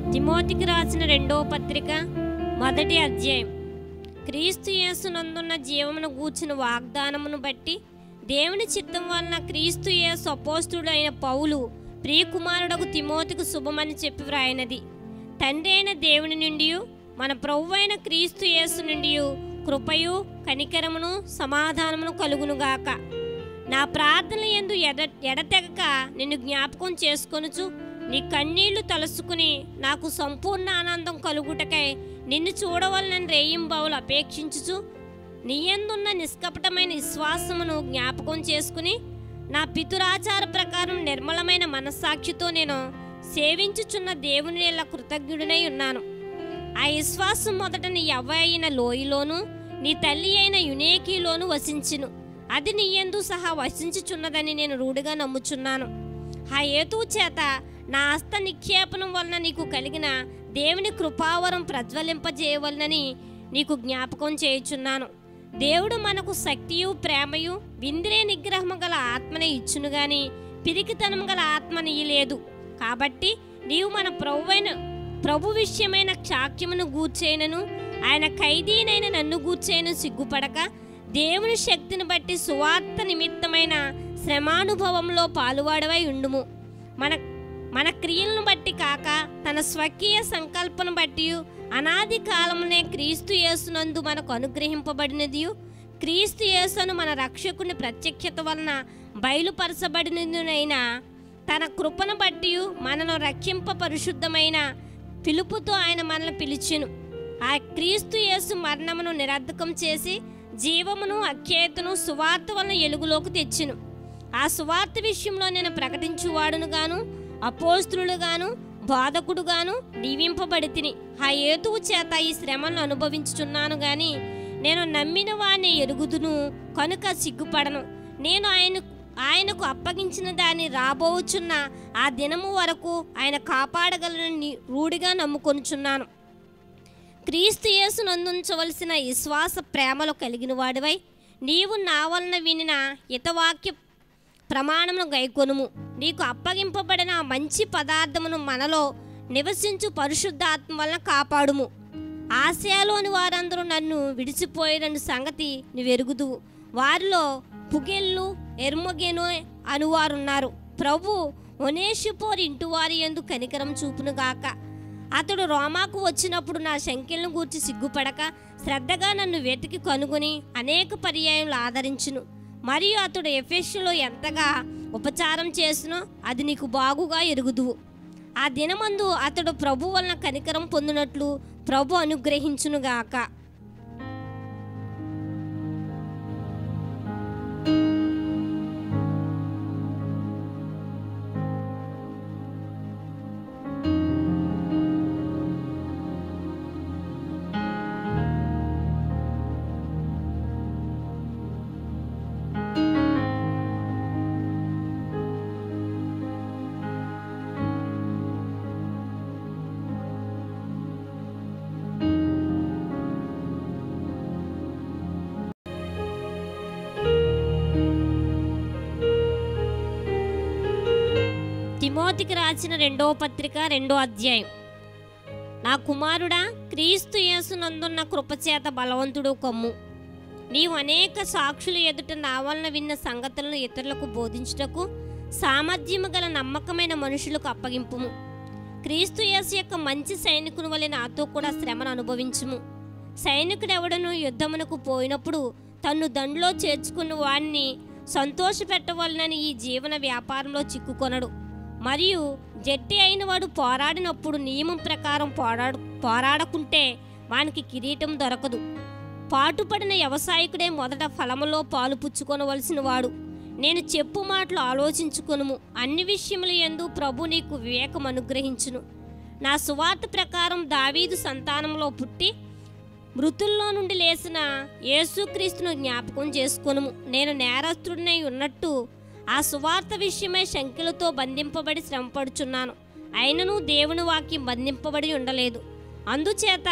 తిమోతికి రాసిన రెండవ పత్రిక మొదటి అధ్యాయం క్రీస్తు యేసునందున్న జీవమును గూర్చిన వాగ్దానమును బట్టి దేవుని చిత్తం వలన క్రీస్తు యేసు అపోస్తుడు అయిన పౌలు ప్రియకుమారుడకు తిమోతికి శుభమని చెప్పి వ్రాయినది తండ్రి అయిన దేవుని నుండి మన ప్రభు అయిన క్రీస్తు యేసు నుండి కృపయు కనికరమును సమాధానమును కలుగునుగాక నా ప్రార్థన ఎందు ఎడ ఎడతెగక నిన్ను జ్ఞాపకం చేసుకొనుచు నీ కన్నీళ్లు తలుసుకుని నాకు సంపూర్ణ ఆనందం కలుగుటకై నిన్ను చూడవలనని రేయింబావులు అపేక్షించుచు నీయందున్న నిష్కపటమైన విశ్వాసమును జ్ఞాపకం చేసుకుని నా పితురాచార ప్రకారం నిర్మలమైన మనస్సాక్షితో నేను సేవించుచున్న దేవుని ఎలా కృతజ్ఞుడినై ఉన్నాను ఆ విశ్వాసం మొదట నీ అవ్వ అయిన లోయలోను నీ తల్లి అయిన యునేకిలోను వసించును అది నీయందు సహా వసించుచున్నదని నేను రూఢిగా నమ్ముచున్నాను ఆ హేతువు చేత నా హస్త నిక్షేపణం వలన నీకు కలిగిన దేవుని కృపావరం ప్రజ్వలింపజేయవలనని నీకు జ్ఞాపకం చేయుచున్నాను దేవుడు మనకు శక్తియు ప్రేమయు వింద్రియ నిగ్రహము గల ఆత్మనే ఇచ్చును గాని పిరికితనం గల ఆత్మని లేదు కాబట్టి నీవు మన ప్రభువైన ప్రభు విషయమైన క్షాక్యమును గూర్చేనను ఆయన ఖైదీనైన నన్ను గూర్చేను సిగ్గుపడక దేవుని శక్తిని బట్టి సువార్త నిమిత్తమైన శ్రమానుభవంలో పాలువాడవై ఉండుము మన మన క్రియలను బట్టి కాక తన స్వకీయ సంకల్పను బట్టి అనాది కాలమునే క్రీస్తు యేసునందు మనకు అనుగ్రహింపబడినది క్రీస్తు యేసును మన రక్షకుని ప్రత్యక్షత వలన బయలుపరచబడినదైన తన కృపను బట్టి మనను రక్షింప పరిశుద్ధమైన పిలుపుతో ఆయన మనల్ని పిలిచెను ఆ క్రీస్తు యేసు మరణమును నిరర్ధకం చేసి జీవమును అఖ్యాతను సువార్త వలన ఎలుగులోకి తెచ్చెను ఆ సువార్త విషయంలో నేను ప్రకటించువాడును గాను అపోస్తులు గాను బాధకుడు గాను దీవింపబడి తిని ఆ ఏతువు చేత ఈ శ్రమను అనుభవించుచున్నాను గాని నేను నమ్మిన వాడిని ఎరుగుదును కనుక సిగ్గుపడను నేను ఆయన ఆయనకు అప్పగించిన దాన్ని రాబోచున్న ఆ దినము వరకు ఆయన కాపాడగలనని రూఢిగా నమ్ముకొనుచున్నాను క్రీస్తు యేసును అందించవలసిన విశ్వాస ప్రేమలో కలిగిన వాడివై నీవు నా వలన వినిన హితవాక్య ప్రమాణమును గైకొనుము నీకు అప్పగింపబడిన ఆ మంచి పదార్థమును మనలో నివసించు పరిశుద్ధాత్మ వలన కాపాడుము ఆసియాలోని వారందరూ నన్ను విడిచిపోయిన సంగతి నువ్వెరుగుదువు వారిలో పుగెళ్ళు ఎర్మగెను అనువారున్నారు ప్రభు ఒనేషిపోర్ ఇంటివారి ఎందు కనికరం చూపునుగాక అతడు రోమాకు వచ్చినప్పుడు నా సంఖ్యలను గూర్చి సిగ్గుపడక శ్రద్ధగా నన్ను వెతికి కనుగొని అనేక పర్యాయములు ఆదరించును మరియు అతడు ఎఫెస్సులో ఎంతగా ఉపచారం చేసినో అది నీకు బాగుగా ఎరుగుదువు ఆ దినమందు అతడు ప్రభు వలన కనికరం పొందినట్లు ప్రభు అనుగ్రహించునుగాక తిమోతికి రాసిన రెండవ పత్రిక రెండో అధ్యాయం నా కుమారుడా క్రీస్తు యేసునందున్న కృపచేత బలవంతుడు కొమ్ము నీవు అనేక సాక్షుల ఎదుట నా వలన విన్న సంగతులను ఇతరులకు బోధించుటకు సామర్థ్యము గల నమ్మకమైన మనుషులకు అప్పగింపుము క్రీస్తు యేసు యొక్క మంచి సైనికుని వలె నాతో కూడా శ్రమను అనుభవించుము సైనికుడెవడను యుద్ధమునకు పోయినప్పుడు తన్ను దండులో చేర్చుకున్న వాడిని సంతోషపెట్టవలనని ఈ జీవన వ్యాపారంలో చిక్కుకొనడు మరియు జట్టి అయిన వాడు పోరాడినప్పుడు నియమం ప్రకారం పోరాడు పోరాడకుంటే వానికి కిరీటం దొరకదు పాటుపడిన వ్యవసాయకుడే మొదట ఫలములో పాలు పుచ్చుకొనవలసిన వాడు నేను చెప్పు మాటలు ఆలోచించుకొనుము అన్ని విషయముల యందు ప్రభు నీకు వివేకం అనుగ్రహించును నా సువార్త ప్రకారం దావీదు సంతానంలో పుట్టి మృతుల్లో నుండి లేచిన యేసుక్రీస్తును జ్ఞాపకం చేసుకొనుము నేను నేరస్తుడినై ఉన్నట్టు ఆ సువార్త విషయమై శంకిలతో బంధింపబడి శ్రమపడుచున్నాను అయినను దేవుని వాక్యం బంధింపబడి ఉండలేదు అందుచేత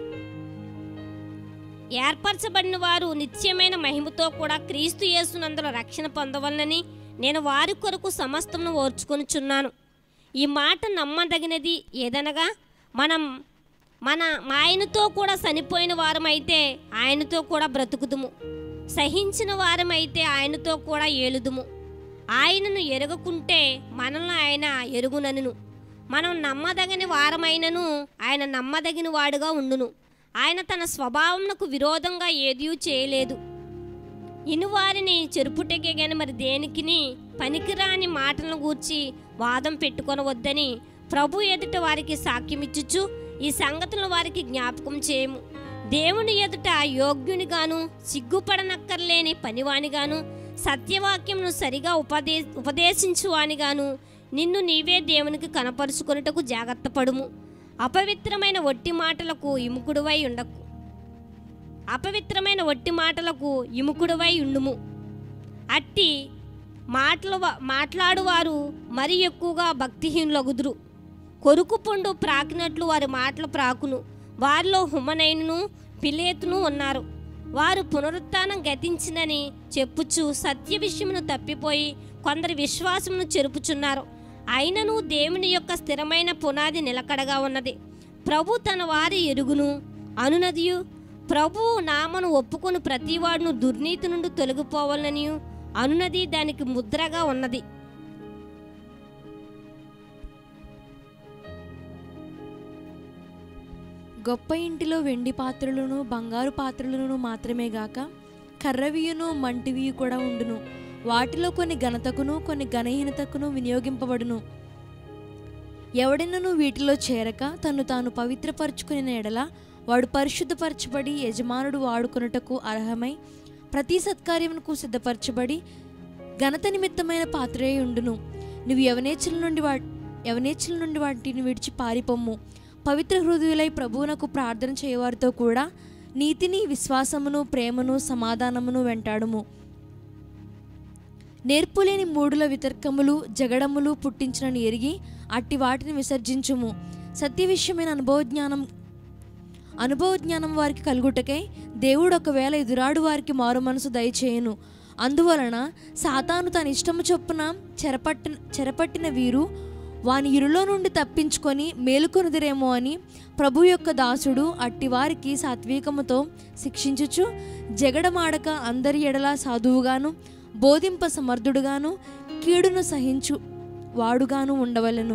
ఏర్పరచబడిన వారు నిత్యమైన మహిమతో కూడా క్రీస్తు యేసునందుల రక్షణ పొందవలనని నేను వారి కొరకు సమస్తమును ఓర్చుకొనుచున్నాను ఈ మాట నమ్మదగినది ఏదనగా మనం మన మా ఆయనతో కూడా చనిపోయిన వారమైతే ఆయనతో కూడా బ్రతుకుదుము సహించిన వారమైతే ఆయనతో కూడా ఏలుదుము ఆయనను ఎరగకుంటే మనల్ని ఆయన ఎరుగునను మనం నమ్మదగని వారమైనను ఆయన నమ్మదగిన వాడుగా ఉండును ఆయన తన స్వభావమునకు విరోధంగా ఏదీ చేయలేదు ఇనువారిని చెరుపుటకే గాని మరి దేనికిని పనికిరాని మాటలను గూర్చి వాదం పెట్టుకొనవద్దని ప్రభు ఎదుట వారికి సాక్ష్యమిచ్చుచు ఈ సంగతులను వారికి జ్ఞాపకం చేయము దేవుని ఎదుట యోగ్యునిగాను సిగ్గుపడనక్కర్లేని పనివానిగాను సత్యవాక్యమును సరిగా ఉపదే ఉపదేశించువానిగాను నిన్ను నీవే దేవునికి కనపరుచుకొనుటకు జాగ్రత్త పడుము అపవిత్రమైన ఒట్టి మాటలకు ఇముకుడువై ఉండకు అపవిత్రమైన ఒట్టి మాటలకు ఇముకుడువై ఉండుము అట్టి మాటలు మాట్లాడువారు మరి ఎక్కువగా భక్తిహీనులగుదురు కొరుకు పండు ప్రాకినట్లు వారి మాటలు ప్రాకును వారిలో హుమనైనును పిలేతును ఉన్నారు వారు పునరుత్థానం గతించిందని చెప్పుచు సత్య విషయమును తప్పిపోయి కొందరి విశ్వాసమును చెరుపుచున్నారు అయినను దేవుని యొక్క స్థిరమైన పునాది నిలకడగా ఉన్నది ప్రభు తన వారి ఎరుగును అనునదియు ప్రభు నామను ఒప్పుకొని ప్రతివాడును దుర్నీతి నుండి తొలగిపోవాలని అనునది దానికి ముద్రగా ఉన్నది గొప్ప ఇంటిలో వెండి పాత్రలను బంగారు పాత్రలను మాత్రమే గాక కర్రవియును మంటివియు కూడా ఉండును వాటిలో కొన్ని ఘనతకును కొన్ని ఘనహీనతకును వినియోగింపబడును ఎవడైనను వీటిలో చేరక తను తాను పవిత్రపరచుకుని ఎడల వాడు పరిశుద్ధపరచబడి యజమానుడు వాడుకొనుటకు అర్హమై ప్రతి సత్కార్యమునకు సిద్ధపరచబడి ఘనత నిమిత్తమైన పాత్రే ఉండును నువ్వు యవనేచ్ఛల నుండి వా యవనేచ్ఛల నుండి వాటిని విడిచి పారిపొమ్ము పవిత్ర హృదయులై ప్రభువునకు ప్రార్థన చేయవారితో కూడా నీతిని విశ్వాసమును ప్రేమను సమాధానమును వెంటాడుము నేర్పులేని మూడుల వితర్కములు జగడములు పుట్టించినని ఎరిగి అట్టి వాటిని విసర్జించుము సత్య విషయమైన అనుభవ జ్ఞానం అనుభవ జ్ఞానం వారికి కలుగుటకై దేవుడు ఒకవేళ ఎదురాడు వారికి మారు మనసు దయచేయను అందువలన సాతాను తన ఇష్టము చొప్పున చెరపట్టిన చెరపట్టిన వీరు వాని ఇరులో నుండి తప్పించుకొని మేలుకొనుదిరేమో అని ప్రభు యొక్క దాసుడు అట్టి వారికి సాత్వికముతో శిక్షించుచు జగడమాడక అందరి ఎడల సాధువుగాను బోధింప సమర్థుడుగాను కీడును సహించు వాడుగాను ఉండవలెను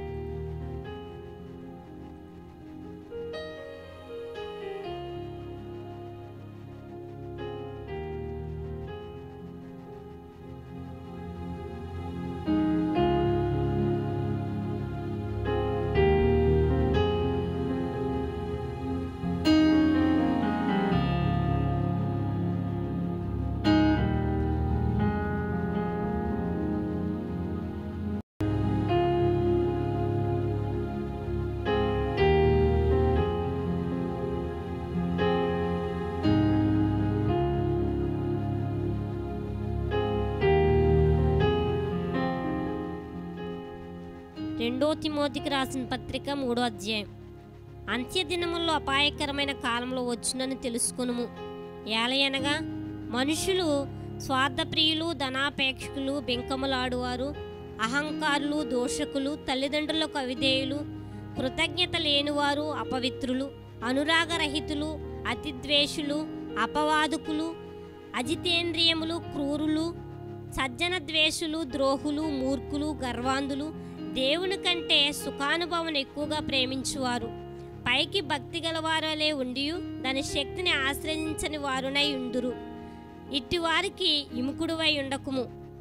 రెండో తిమోతికి రాసిన పత్రిక మూడో అధ్యాయం అంత్య దినముల్లో అపాయకరమైన కాలంలో వచ్చునని తెలుసుకొనుము ఏలయనగా మనుషులు స్వార్థప్రియులు ధనాపేక్షకులు బెంకములాడువారు అహంకారులు దోషకులు తల్లిదండ్రులకు అవిధేయులు కృతజ్ఞత లేనివారు అపవిత్రులు అనురాగరహితులు అతిద్వేషులు అపవాదుకులు అజితేంద్రియములు క్రూరులు సజ్జన ద్వేషులు ద్రోహులు మూర్ఖులు గర్వాంధులు దేవుని కంటే సుఖానుభవం ఎక్కువగా ప్రేమించువారు పైకి భక్తి గలవారలే ఉండి దాని శక్తిని ఆశ్రయించని వారునై ఉండురు ఇట్టి వారికి ఇముకుడువై ఉండకుము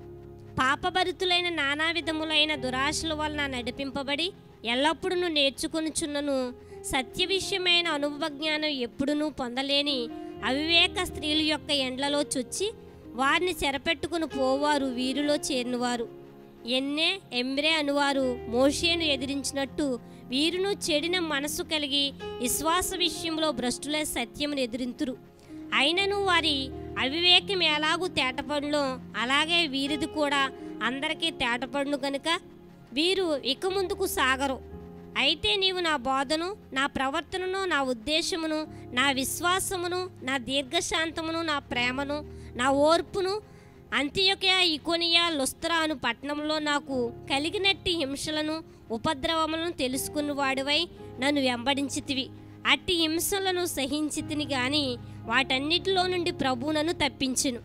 పాపభరితులైన నానా విధములైన దురాశల వలన నడిపింపబడి ఎల్లప్పుడూ నేర్చుకొనుచున్నను సత్య విషయమైన అనుభవ జ్ఞానం ఎప్పుడునూ పొందలేని అవివేక స్త్రీల యొక్క ఎండ్లలో చొచ్చి వారిని చెరపెట్టుకుని పోవారు వీరిలో చేరినవారు ఎన్నే ఎంబ్రే అనువారు మోషేను ఎదిరించినట్టు వీరును చెడిన మనసు కలిగి విశ్వాస విషయంలో భ్రష్టులే సత్యమును ఎదిరింతురు అయినను వారి అవివేకం ఎలాగూ తేటపడులో అలాగే వీరిది కూడా అందరికీ తేటపడును గనుక వీరు ఇక ముందుకు సాగరు అయితే నీవు నా బోధను నా ప్రవర్తనను నా ఉద్దేశమును నా విశ్వాసమును నా దీర్ఘశాంతమును నా ప్రేమను నా ఓర్పును అంత్యొక ఇకోనియా లుస్త్రా అను పట్టణంలో నాకు కలిగినట్టి హింసలను ఉపద్రవములను తెలుసుకుని వాడివై నన్ను వెంబడించితివి అట్టి హింసలను సహించితిని గాని వాటన్నిటిలో నుండి ప్రభు నన్ను తప్పించును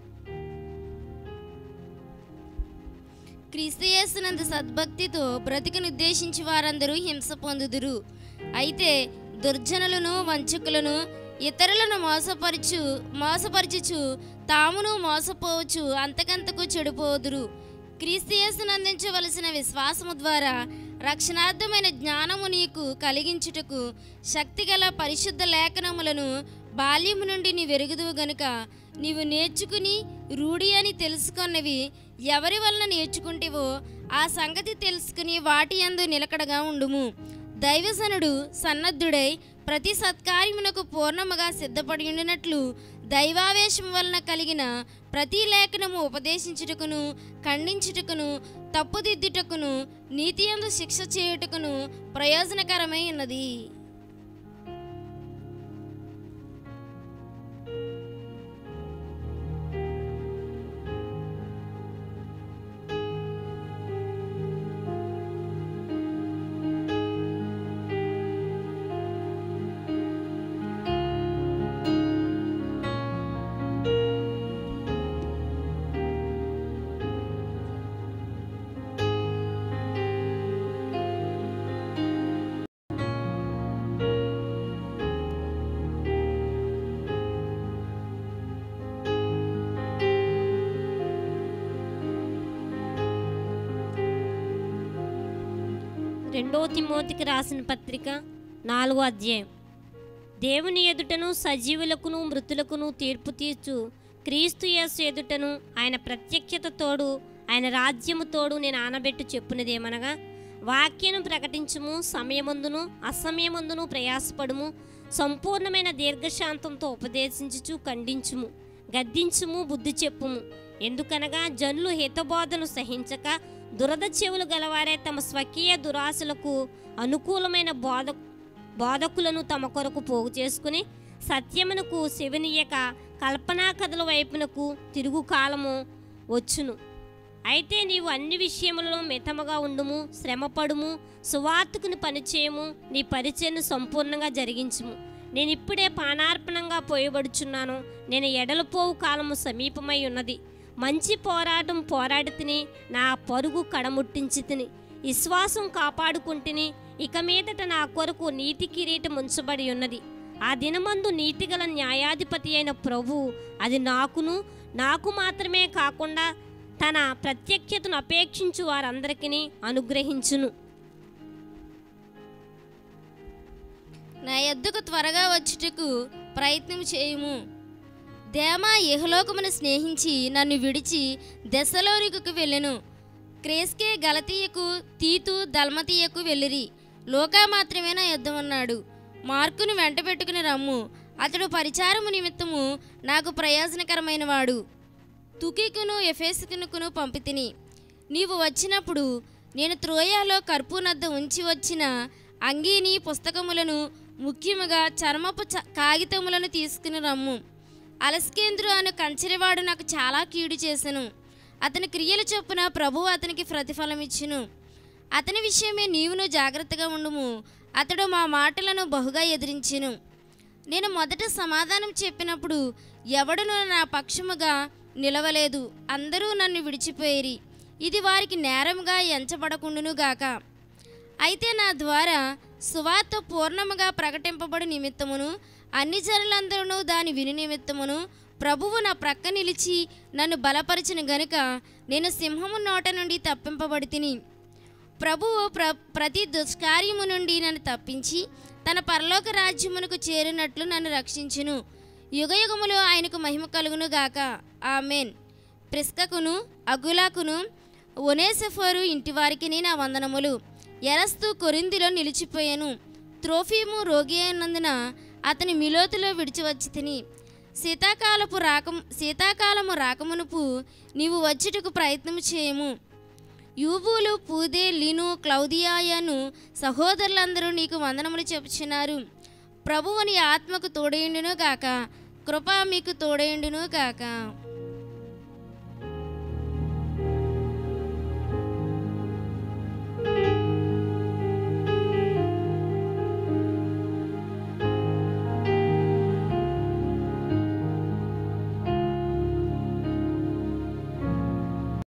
క్రీస్తుయేసునందు సద్భక్తితో బ్రతికను ఉద్దేశించి వారందరూ హింస పొందుదురు అయితే దుర్జనులను వంచకులను ఇతరులను మోసపరచు మోసపరచుచు తామును మోసపోవచ్చు అంతకంతకు చెడిపోదురు క్రీస్తుయేసును అందించవలసిన విశ్వాసము ద్వారా రక్షణార్థమైన జ్ఞానము నీకు కలిగించుటకు శక్తిగల పరిశుద్ధ లేఖనములను బాల్యము నుండి నీ వెరుగుదువు గనుక నీవు నేర్చుకుని రూఢి అని తెలుసుకున్నవి ఎవరి వలన నేర్చుకుంటేవో ఆ సంగతి తెలుసుకుని వాటి యందు నిలకడగా ఉండుము దైవసనుడు సన్నద్ధుడై ప్రతి సత్కార్యమునకు పూర్ణముగా సిద్ధపడి ఉండినట్లు దైవావేశం వలన కలిగిన ప్రతి లేఖనము ఉపదేశించుటకును ఖండించుటకును తప్పుదిద్దుటకును నీతియందు శిక్ష చేయుటకును ప్రయోజనకరమై ఉన్నది రెండో తిమోతికి రాసిన పత్రిక నాలుగో అధ్యాయం దేవుని ఎదుటను సజీవులకును మృతులకును తీర్పు తీర్చు క్రీస్తు యేసు ఎదుటను ఆయన ప్రత్యక్షత తోడు ఆయన రాజ్యము తోడు నేను ఆనబెట్టు చెప్పునదేమనగా వాక్యను ప్రకటించుము సమయమందును అసమయమందును ప్రయాసపడుము సంపూర్ణమైన దీర్ఘశాంతంతో ఉపదేశించుచు ఖండించుము గద్దించుము బుద్ధి చెప్పుము ఎందుకనగా జనులు హితబోధను సహించక దురద చెవులు గలవారే తమ స్వకీయ దురాశలకు అనుకూలమైన బోధ బోధకులను తమ కొరకు పోగు చేసుకుని సత్యమునకు శివనీయక కల్పనా కథల వైపునకు తిరుగు కాలము వచ్చును అయితే నీవు అన్ని విషయములలో మితముగా ఉండుము శ్రమపడుము సువార్తకుని పనిచేయము నీ పరిచయను సంపూర్ణంగా జరిగించుము నేను ఇప్పుడే పానార్పణంగా పోయబడుచున్నాను నేను ఎడలపోవు కాలము సమీపమై ఉన్నది మంచి పోరాటం పోరాడి తిని నా పరుగు కడముట్టించి తిని విశ్వాసం కాపాడుకుంటుని ఇక మీదట నా కొరకు నీతి కిరీటం ఉంచబడి ఉన్నది ఆ దినమందు నీతిగల న్యాయాధిపతి అయిన ప్రభు అది నాకును నాకు మాత్రమే కాకుండా తన ప్రత్యక్షతను అపేక్షించు వారందరికీ అనుగ్రహించును నా ఎద్దుకు త్వరగా వచ్చుటకు ప్రయత్నం చేయుము దేమా యహలోకమును స్నేహించి నన్ను విడిచి దశలోనికు వెళ్ళెను క్రేస్కే గలతీయకు తీతు దల్మతీయకు వెళ్ళిరి లోకా మాత్రమే నా యుద్ధం అన్నాడు మార్కును వెంట పెట్టుకుని రమ్ము అతడు పరిచారము నిమిత్తము నాకు ప్రయోజనకరమైన వాడు తుకికును ఎఫేసుకునుకును పంపితిని నీవు వచ్చినప్పుడు నేను త్రోయాలో కర్పూనద్ద ఉంచి వచ్చిన అంగీని పుస్తకములను ముఖ్యముగా చర్మపు చ- కాగితములను తీసుకుని రమ్ము అలస్కేంద్రు అను కంచెరవాడు నాకు చాలా కీడు చేసెను అతని క్రియలు చొప్పున ప్రభువు అతనికి ప్రతిఫలం ఇచ్చును అతని విషయమే నీవును జాగ్రత్తగా ఉండుము అతడు మా మాటలను బహుగా ఎదిరించెను నేను మొదట సమాధానం చెప్పినప్పుడు ఎవడును నా పక్షముగా నిలవలేదు అందరూ నన్ను విడిచిపోయిరి ఇది వారికి నేరముగా ఎంచబడకుండును గాక అయితే నా ద్వారా సువార్త పూర్ణముగా ప్రకటింపబడి నిమిత్తమును అన్ని జనులందరూ దాని విని నిమిత్తమును ప్రభువు నా ప్రక్క నిలిచి నన్ను బలపరిచిన గనుక నేను సింహము నోట నుండి తప్పింపబడి తిని ప్రభువు ప్ర ప్రతి దుష్కార్యము నుండి నన్ను తప్పించి తన పరలోక రాజ్యమునకు చేరినట్లు నన్ను రక్షించును యుగయుగములో ఆయనకు మహిమ కలుగును గాక ఆమెన్ ప్రిస్కకును అగులాకును ఒనేసెఫోరు ఇంటివారికి నా వందనములు ఎరస్తు కొరిందిలో నిలిచిపోయాను త్రోఫీము రోగి అయినందున అతని మిలోతులో విడిచి వచ్చి తిని శీతాకాలపు రాక శీతాకాలము రాకమునుపు నీవు వచ్చుటకు ప్రయత్నం చేయము యూబులు పూదే లీను క్లౌదియాయను సహోదరులందరూ నీకు వందనములు చెప్పుచున్నారు ప్రభువుని ఆత్మకు తోడేయుండును గాక కృప మీకు తోడేయుండును గాక